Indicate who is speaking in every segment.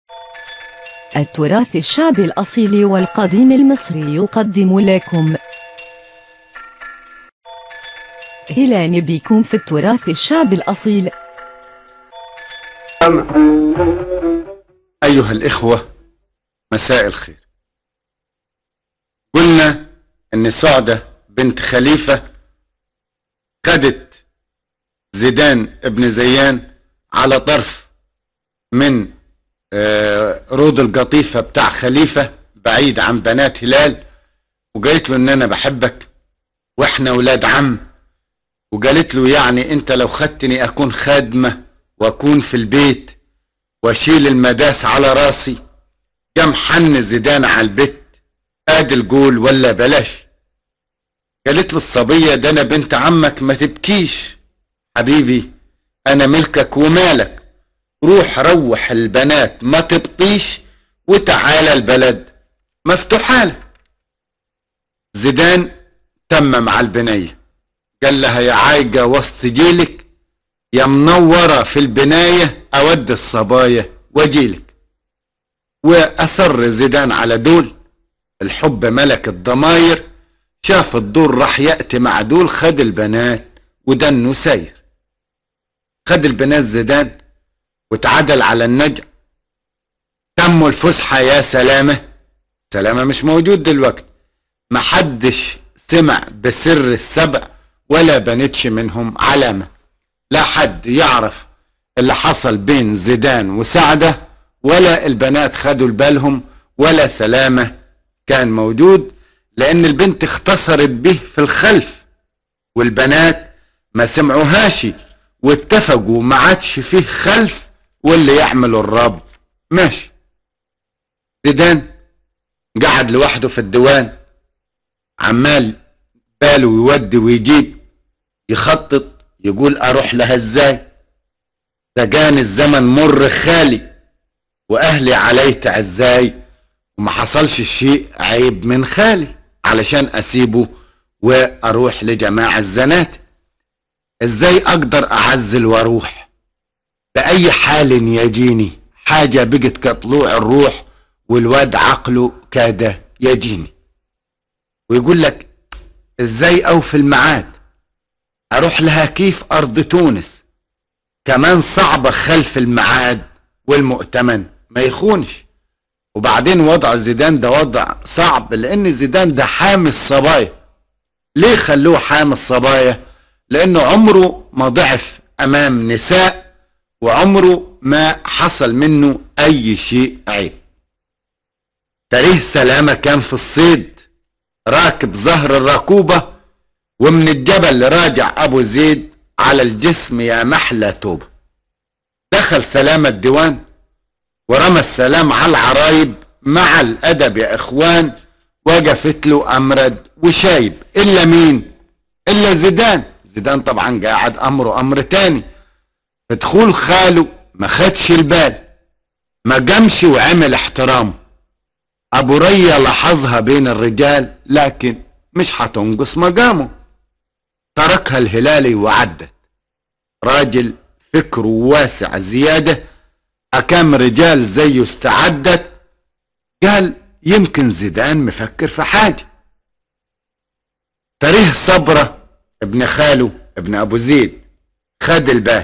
Speaker 1: التراث الشعبي الأصيل والقديم المصري يقدم لكم هلان بكم في التراث الشعبي الأصيل
Speaker 2: أيها الإخوة مساء الخير قلنا أن سعدة بنت خليفة خدت زيدان ابن زيان على طرف من آه، رود القطيفة بتاع خليفة بعيد عن بنات هلال وقالت له ان انا بحبك واحنا ولاد عم وقالت له يعني انت لو خدتني اكون خادمة واكون في البيت واشيل المداس على راسي قام حن زيدان على البيت ادي الجول ولا بلاش قالت له الصبية ده انا بنت عمك ما تبكيش حبيبي انا ملكك ومالك روح روح البنات ما تبطيش وتعالى البلد مفتوحة لك زيدان تمم على البنية قال لها يا عايقة وسط جيلك يا منورة في البناية أود الصبايا وجيلك وأصر زيدان على دول الحب ملك الضماير شاف الدور راح يأتي مع دول خد البنات ودنه ساير خد البنات زيدان وتعدل على النجع تموا الفسحة يا سلامة سلامة مش موجود دلوقتي محدش سمع بسر السبع ولا بنتش منهم علامة لا حد يعرف اللي حصل بين زيدان وسعدة ولا البنات خدوا بالهم ولا سلامة كان موجود لأن البنت اختصرت به في الخلف والبنات ما سمعوهاش واتفقوا ما عادش فيه خلف واللي يعمله الرب ماشي زيدان قعد لوحده في الديوان عمال باله يودي ويجيب يخطط يقول اروح لها ازاي سجان الزمن مر خالي واهلي علي تعزاي وما حصلش شيء عيب من خالي علشان اسيبه واروح لجماعة الزنات ازاي اقدر اعزل واروح باي حال يجيني حاجة بقت كطلوع الروح والواد عقله كاد يجيني ويقول لك ازاي اوفي الميعاد اروح لها كيف ارض تونس كمان صعبة خلف الميعاد والمؤتمن ما يخونش وبعدين وضع زيدان ده وضع صعب لان زيدان ده حامي الصبايا ليه خلوه حامي الصبايا لانه عمره ما ضعف امام نساء وعمره ما حصل منه اي شيء عيب تاريخ سلامة كان في الصيد راكب ظهر الركوبة ومن الجبل راجع ابو زيد على الجسم يا محلى توبة دخل سلامة الديوان ورمى السلام على العرايب مع الادب يا اخوان وقفت له امرد وشايب الا مين الا زيدان زيدان طبعا قاعد امره امر تاني دخول خاله ما خدش البال ما قامش وعمل احترامه ابو ريا لاحظها بين الرجال لكن مش هتنقص مقامه تركها الهلالي وعدت راجل فكره واسع زيادة أكام رجال زيه استعدت قال يمكن زيدان مفكر في حاجة تاريخ صبرة ابن خاله ابن أبو زيد خد البال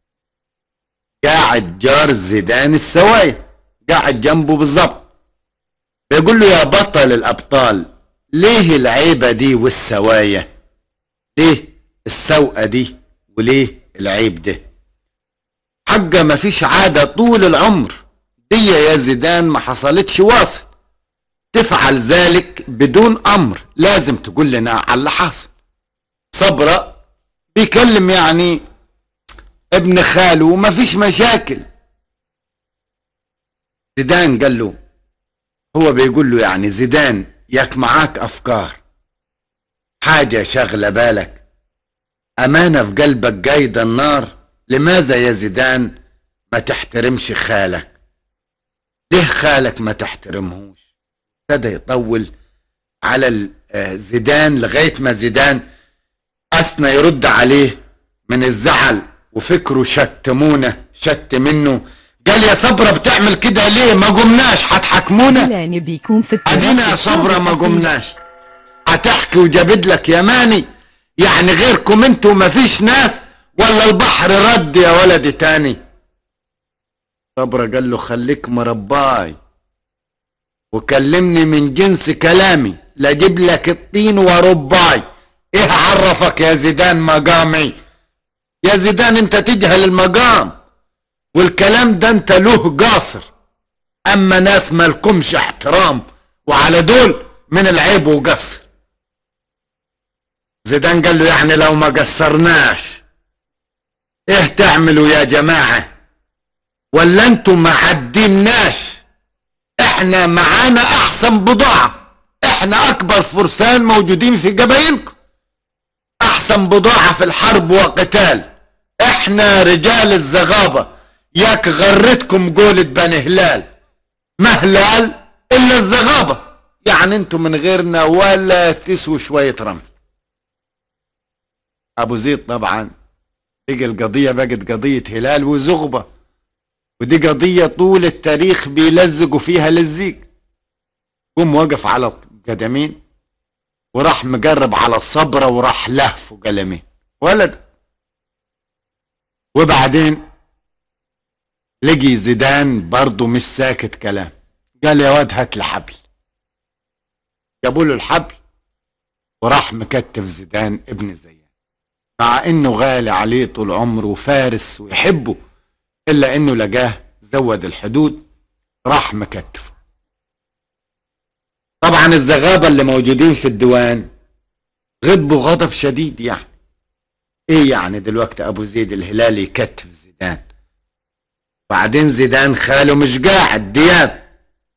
Speaker 2: قاعد جار زيدان السوايا قاعد جنبه بالظبط بيقول له يا بطل الأبطال ليه العيبة دي والسوايا ليه السوءة دي وليه العيب ده حاجة ما فيش عادة طول العمر دي يا زيدان ما حصلتش واصل تفعل ذلك بدون أمر لازم تقول لنا على اللي حصل صبرة بيكلم يعني ابن خاله وما فيش مشاكل زيدان قال له هو بيقول له يعني زيدان ياك معاك أفكار حاجة شغلة بالك أمانة في قلبك قايدة النار لماذا يا زيدان ما تحترمش خالك ليه خالك ما تحترمهوش ابتدى يطول على زيدان لغاية ما زيدان أثنى يرد عليه من الزعل وفكره شتمونه شت منه قال يا صبرة بتعمل كده ليه ما قمناش هتحكمونا
Speaker 1: إعلان بيكون في
Speaker 2: ادينا يا
Speaker 1: التنفس
Speaker 2: صبرة ما
Speaker 1: الأصيل.
Speaker 2: قمناش هتحكي وجابد لك يماني يعني غيركم انتوا مفيش ناس ولا البحر رد يا ولدي تاني صبرة قال له خليك مرباي وكلمني من جنس كلامي لا اجيب لك الطين ورباي ايه عرفك يا زيدان مقامي يا زيدان انت تجهل المقام والكلام ده انت له قاصر اما ناس مالكمش احترام وعلى دول من العيب وقصر زيدان قال له يعني لو ما قصرناش ايه تعملوا يا جماعة ولا انتوا ما عديناش احنا معانا احسن بضاعة احنا اكبر فرسان موجودين في قبايلكم احسن بضاعة في الحرب وقتال احنا رجال الزغابة ياك غرتكم قولة بني هلال ما هلال الا الزغابة يعني انتوا من غيرنا ولا تسووا شوية رمل ابو زيد طبعا بقى القضية بقت قضية هلال وزغبة ودي قضية طول التاريخ بيلزقوا فيها لزيق قوم وقف على القدمين وراح مقرب على الصبرة وراح لهف قلمين ولد وبعدين لقي زيدان برضه مش ساكت كلام قال يا واد هات الحبل جابوا له الحبل وراح مكتف زيدان ابن زيان مع انه غالي عليه طول عمره وفارس ويحبه الا انه لقاه زود الحدود راح مكتفه طبعا الزغابة اللي موجودين في الديوان غضبوا غضب شديد يعني ايه يعني دلوقتي ابو زيد الهلالي يكتف زيدان بعدين زيدان خاله مش قاعد دياب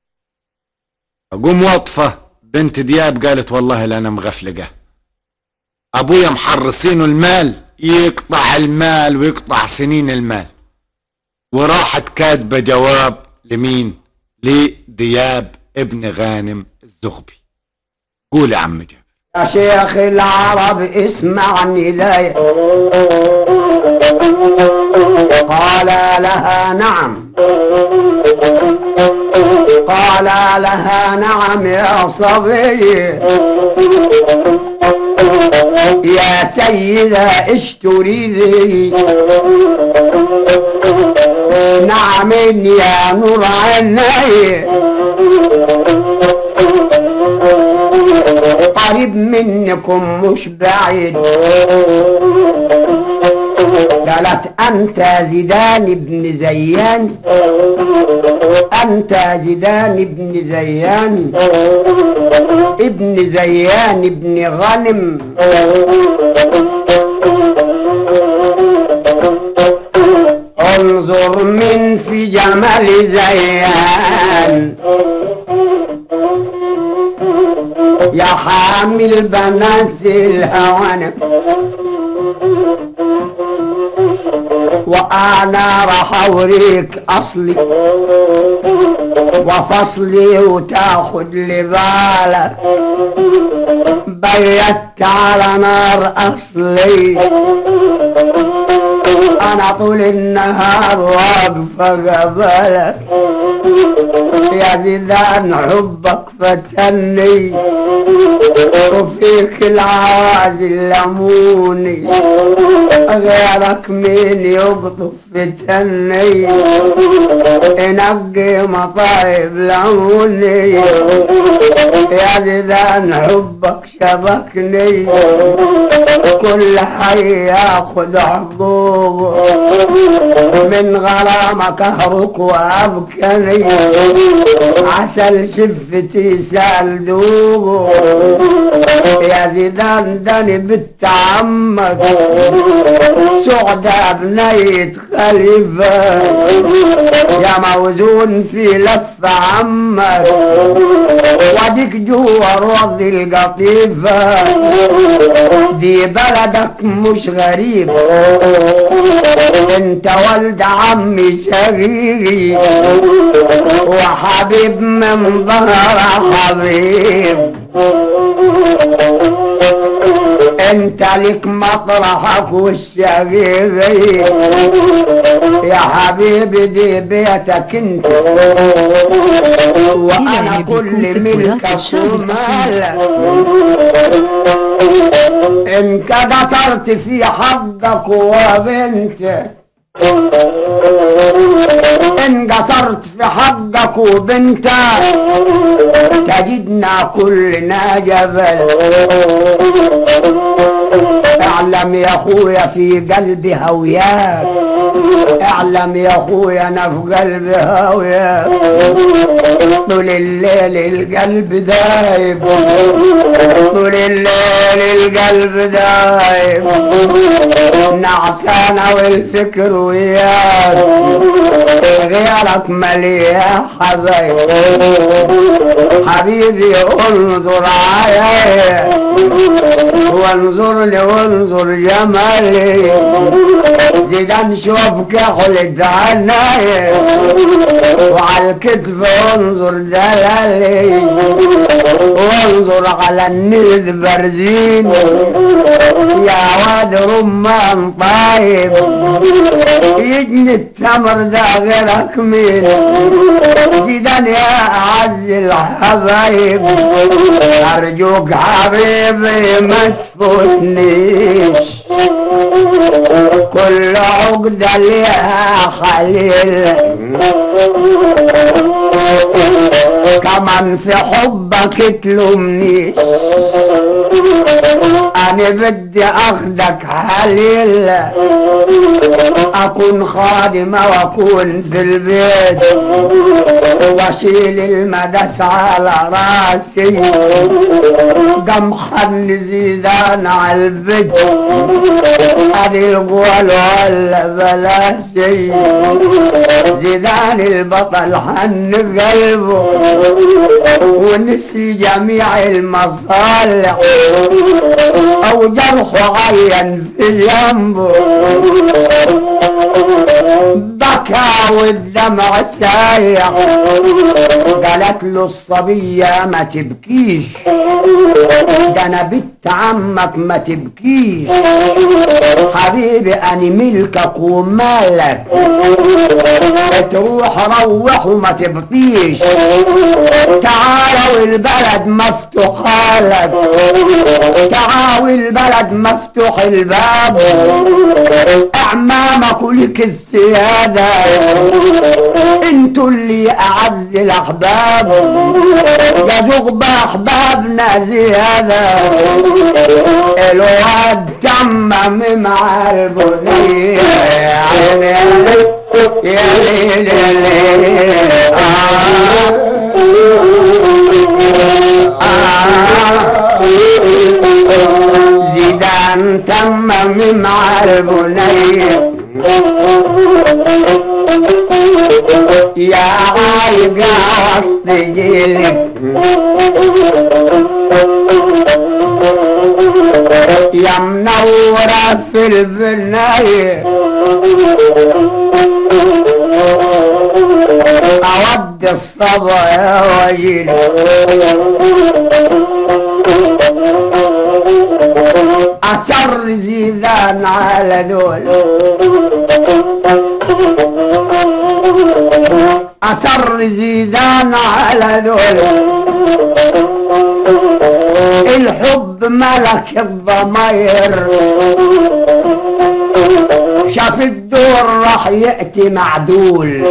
Speaker 2: اقوم واطفة بنت دياب قالت والله لا انا مغفلقه ابويا محرصينه المال يقطع المال ويقطع سنين المال وراحت كاتبه جواب لمين لدياب ابن غانم الزغبي قول يا عم جابر
Speaker 3: يا شيخ العرب اسمعني لا قال لها نعم قال لها نعم يا صبي يا سيدة ايش تريدي نعم يا نور عيني قريب منكم مش بعيد قالت أنت زيدان بن زيان أنت زيدان بن زيان ابن زيان بن غنم انظر من في جمال زيان يا حامل بنات الهوانم وانا راح اوريك اصلي وفصلي وتاخد لي بالك بيت على نار اصلي انا طول النهار واقفه قبلك يا زيدان حبك فتني وفيك العواز اللموني غيرك مين يقطف فتني ينقي مطايب لموني يا زيدان حبك شبكني كل حي ياخد حقوقه من غرامك اهرك وابكني عسل شفتي سال دوبه يا زيدان داني بنت عمك سعدة بنية خليفة يا موزون في لف عمك واديك جوا روض القطيفة دي بلدك مش غريب انت ولد عمي شقيقي وحبيب من ظهر حبيب انت لك مطرحك والشقيقي يا حبيبي دي بيتك انت وانا
Speaker 1: إلى
Speaker 3: كل
Speaker 1: بيكون في
Speaker 3: ملكك
Speaker 1: التراث الشعبي
Speaker 3: ومالك ان قصرت في حقك وبنتك ان قصرت في حقك وبنتك تجدنا كلنا جبل اعلم يا اخويا في قلبي هوياك اعلم يا اخويا انا في قلبي هوياك طول الليل القلب دايب طول الليل القلب دايب نعسانة والفكر وياك غيرك مليان حبايب حبيبي انظر علي وانظر لي وانظر جمالي زيدان شوف كحلة عناي وعلى الكتف انظر دلالي وانظر على النيل برزين يا واد رمان طايب يجني التمر ده غيرك مين زيدان يا اعز الحبايب ارجوك حبيبي ما تفوتنيش كل عقدة ليها خليل كمان في حبك تلومنيش انا بدي اخدك حليل اكون خادمة واكون في البيت واشيل المدس على راسي قمحن زيدان على البيت ادي القول ولا بلاشي زيدان البطل حن قلبه ونسي جميع المصالح او جرحه عين في جنبه بكى والدمع سايح قالت له الصبية ما تبكيش ده انا بنت عمك ما تبكيش حبيبي انا ملكك ومالك تروح روح وما تبطيش تعال والبلد مفتوحة لك تعال والبلد مفتوح الباب اعمامك ولك السيادة انتوا اللي اعز الاحباب يزوغ باحبابنا زيادة الواد تمم مع البنية يا عيني يا ليل يا ليل آه آه زيدان تمم مع البنية يا عايقة وسط جيلك يا منورة في البناية أود الصبا يا وجيل أسر زيدان على دول أسر زيدان على دول الحب ملك الضمير شاف الدور راح يأتي معدول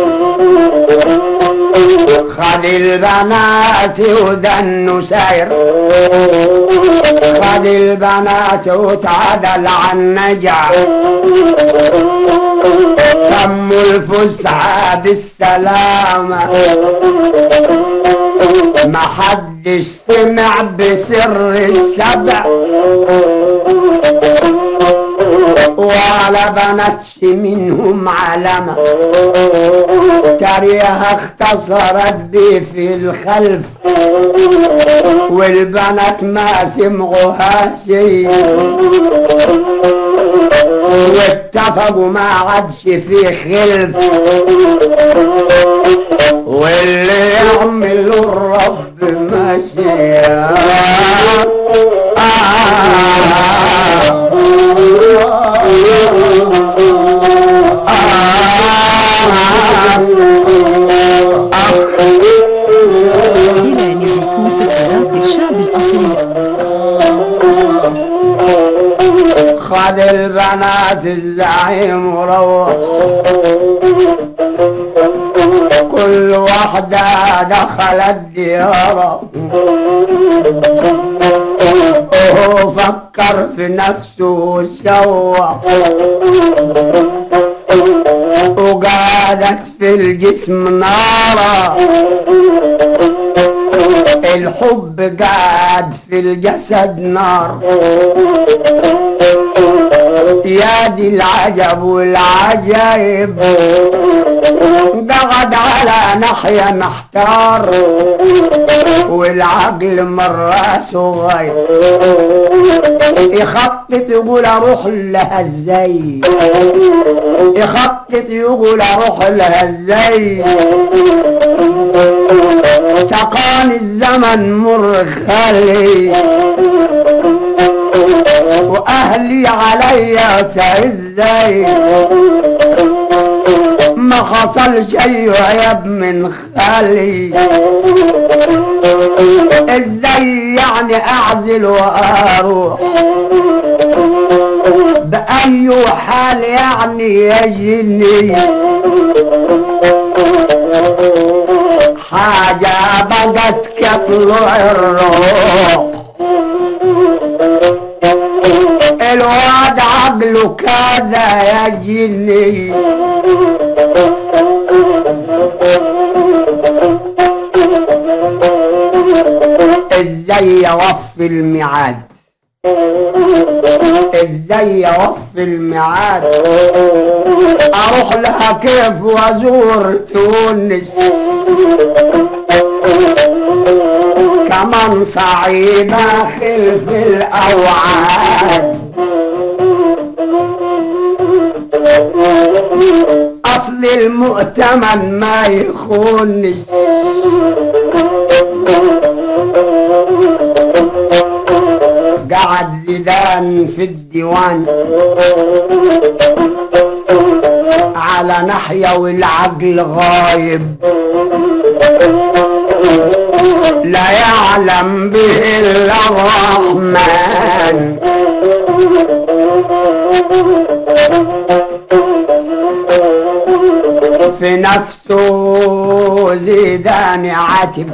Speaker 3: خد البنات ودنه ساير خد البنات وتعدل عن نجع تم الفسحة بالسلامة ما حدش سمع بسر السبع ولا بنتش منهم علامة تاريخها اختصرت بي في الخلف والبنات ما سمعوها شيء واتفقوا ما عادش في خلف واللي يعمل الرب ماشي آه آه خد البنات الزعيم وروح كل واحدة دخلت ديارة وهو فكر في نفسه وسوى وقعدت في الجسم نارا الحب قاعد في الجسد نار يا دي العجب والعجائب قعد على ناحية محتار والعقل من راسه غير يخطط يقول اروح لها ازاي يخطط يقول اروح لها ازاي سقاني الزمن مر خالي واهلي عليا تعزي ما حصل شيء عيب من خالي ازاي يعني اعزل واروح باي حال يعني يجيني حاجة بقت كطلوع الروح الواد عقله كذا يجيني ازاي اوفي الميعاد ازاي اوفي الميعاد اروح لها كيف وازور تونس كمان صعيب اخل في الاوعاد اصل المؤتمن ما يخونش قعد زيدان في الديوان على ناحية والعقل غايب لا يعلم به الا الرحمن في نفسه زيدان عاتب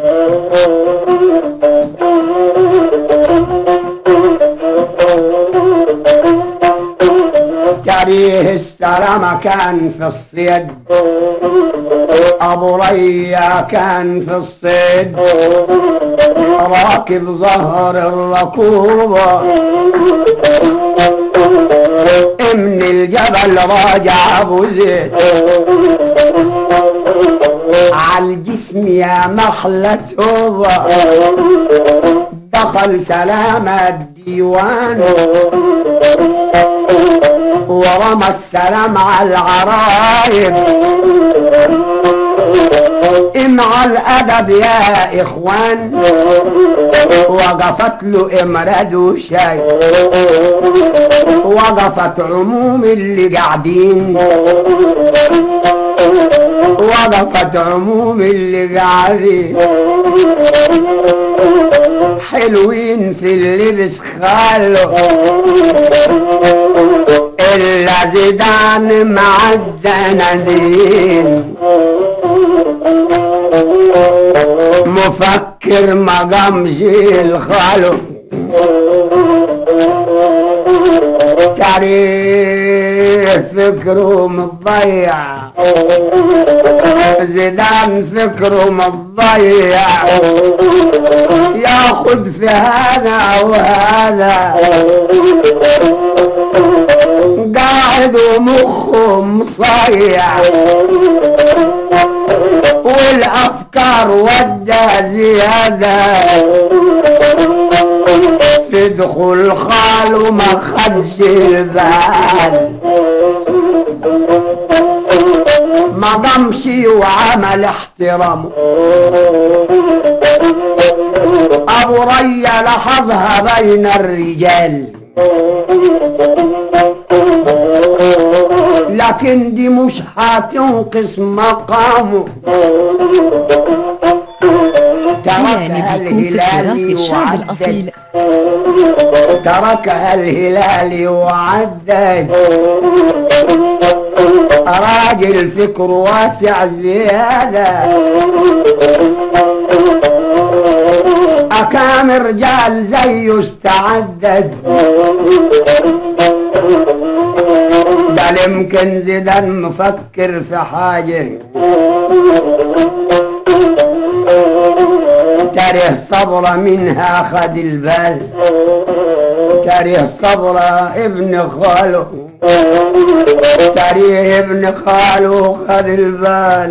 Speaker 3: تاريخ السلامة كان في الصيد أبو ريا كان في الصيد راكب ظهر الركوبة من الجبل راجع أبو زيد عالجسم يا محلى توبة دخل سلامة الديوان ورمى السلام على العرايب مع الادب يا اخوان وقفت له امراد وشاي وقفت عموم اللي قاعدين وقفت عموم اللي قاعدين حلوين في اللبس خالو إلا زيدان مع الدنادين مفكر مقام جيل خالو تاريخ فكره متضيع زيدان فكره متضيع ياخد في هذا وهذا قاعد ومخه مصيع والافكار ودى زياده في دخول خال وما خدش البال ما ضمشي وعمل احترامه ابو ريا لاحظها بين الرجال لكن دي مش هتنقص مقامه
Speaker 1: إلى إليكم في تراث الشعب الأصيل
Speaker 3: تركها الهلال وعدت راجل فكر واسع زيادة أكام رجال زيه استعدت ده يمكن زيدان مفكر في حاجة تاريخ صبرة منها خد البال تاريخ صبرة ابن خاله تاريخ ابن خاله خد البال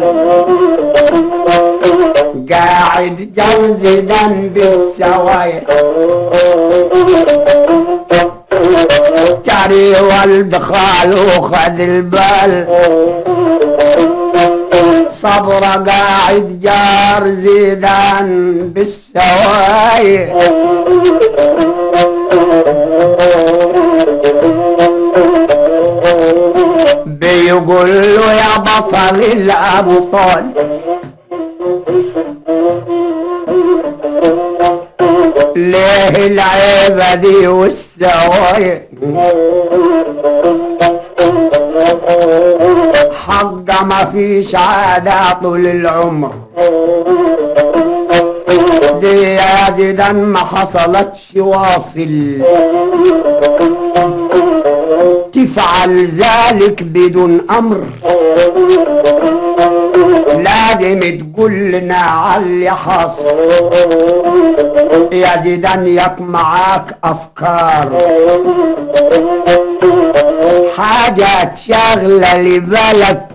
Speaker 3: قاعد جوزدا بالسوايا تاريخ والد خاله خد البال صبر قاعد جار زيدان بالسواي بيقول له يا بطل الابطال ليه العيبة دي والسواي حق ما فيش عادة طول العمر دي يا زيدان ما حصلتش واصل تفعل ذلك بدون امر لازم تقول لنا على اللي حصل يا زيدان ياك معاك افكار حاجة شغلة لبالك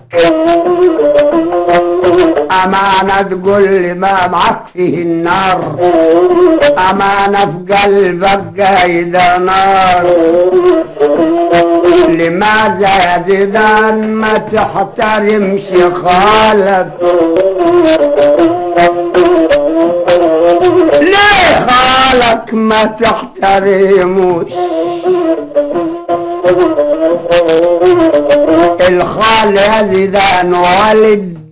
Speaker 3: أمانة تقول لي ما معك فيه النار أمانة في قلبك قايدة نار لماذا يا زيدان ما تحترمش خالك ليه خالك ما تحترموش الخال يا زيدان والد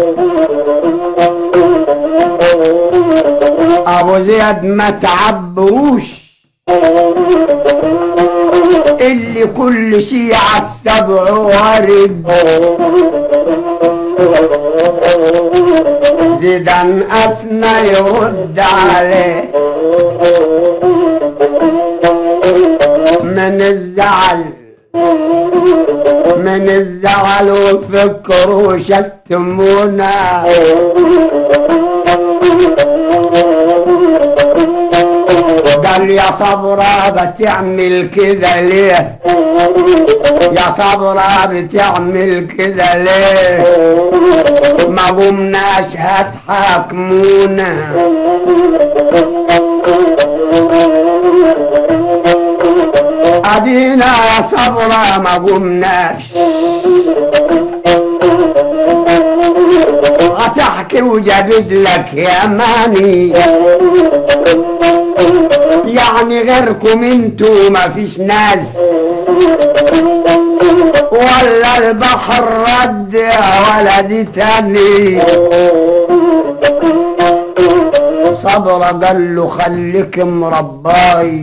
Speaker 3: ابو زياد ما تعبوش اللي كل شي عالسبع وارد زيدان اثنى يرد عليه من الزعل من الزعل وفكروا شتمونا قال يا صبرا بتعمل كذا ليه يا صبرا بتعمل كذا ليه ما قمناش هتحاكمونا ادينا يا صبرا ما قمناش هتحكي وجابد لك يا ماني يعني غيركم انتوا ما فيش ناس ولا البحر رد يا ولدي تاني صبر قال له خليك مرباي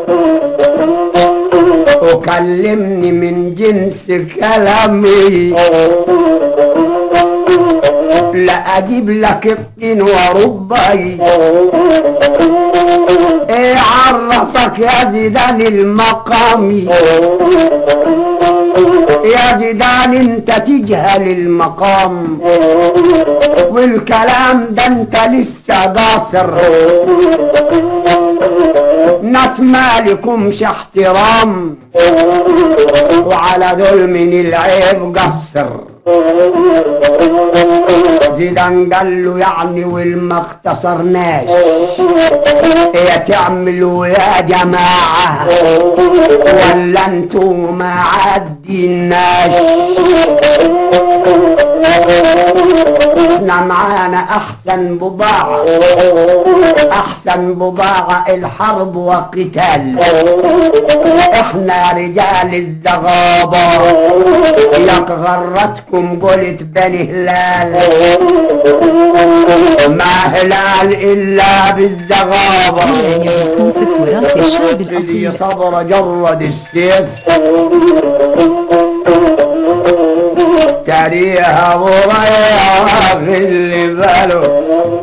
Speaker 3: وكلمني من جنس كلامي لا اجيب لك ابن وربي ايه عرفك يا زيدان المقامي يا زيدان انت تجهل المقام والكلام ده انت لسه قاصر ناس مالكمش احترام وعلى دول من العيب قصر زيدان قال له يعني والما اختصرناش يا تعملوا يا جماعة ولا انتوا ما عديناش احنا معانا احسن بضاعة احسن بضاعة الحرب وقتال احنا رجال الزغابة ياك غرتكم قلت بني هلال ما هلال الا بالزغابة
Speaker 1: لن يكون في التراث الشعب
Speaker 3: اللي
Speaker 1: الأصيل
Speaker 3: صبر جرد السيف تاريها ضريعة في اللي باله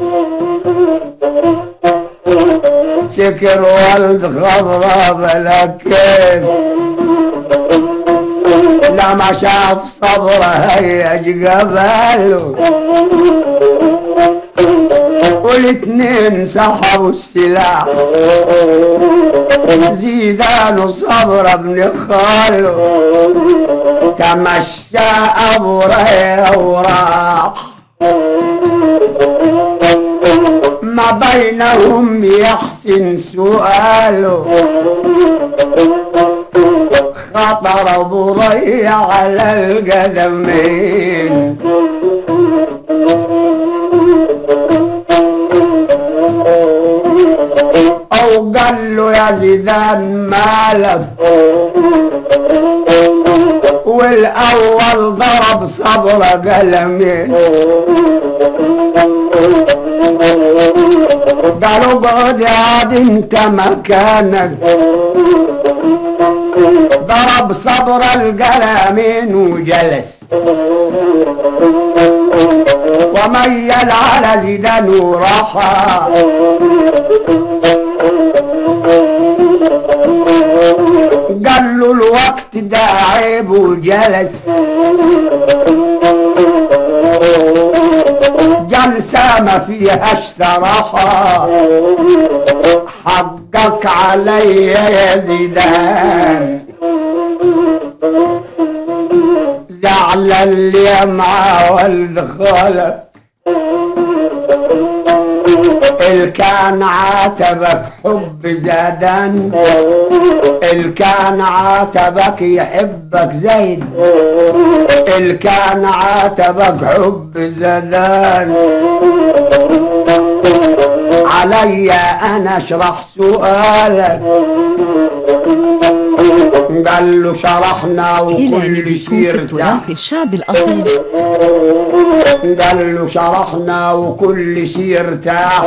Speaker 3: سكر ولد خضرا بلا كيف لما شاف صبره هيج قبله والاتنين سحبوا السلاح زيدان صبر ابن خاله تمشى ابو ريا وراح ما بينهم يحسن سؤاله خطر ابو ريا على القدمين او قال له يا زيدان مالك والاول ضرب صبر قلمين قالوا اقعد عاد انت مكانك ضرب صبر القلمين وجلس وميل على زيدان وراحة قال له الوقت ده عيب وجلس جلسة ما فيهاش صراحة حقك علي يا زيدان زعل اللي مع ولد خالك الكان عاتبك حب زادان الكان عاتبك يحبك زيد الكان عاتبك حب زادان علي انا اشرح سؤالك قال له شرحنا
Speaker 1: إلى أن
Speaker 3: وكل
Speaker 1: يكون
Speaker 3: شيء
Speaker 1: في
Speaker 3: ارتاح
Speaker 1: التراث الشعب الأصيل
Speaker 3: قال له شرحنا وكل شيء ارتاح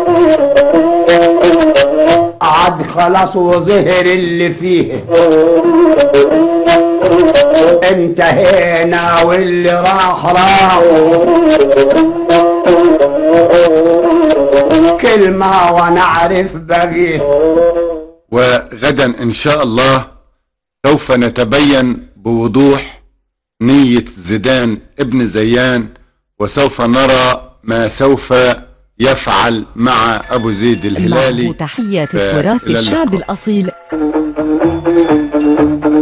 Speaker 3: عاد خلاص وظهر اللي فيه انتهينا واللي راح راح كلمة ونعرف بقيه
Speaker 2: وغدا إن شاء الله سوف نتبين بوضوح نية زيدان ابن زيان وسوف نرى ما سوف يفعل مع أبو زيد
Speaker 1: معه
Speaker 2: الهلالي
Speaker 1: تحيات
Speaker 2: فإلى
Speaker 1: التراث
Speaker 2: اللقاء.
Speaker 1: الشعب الأصيل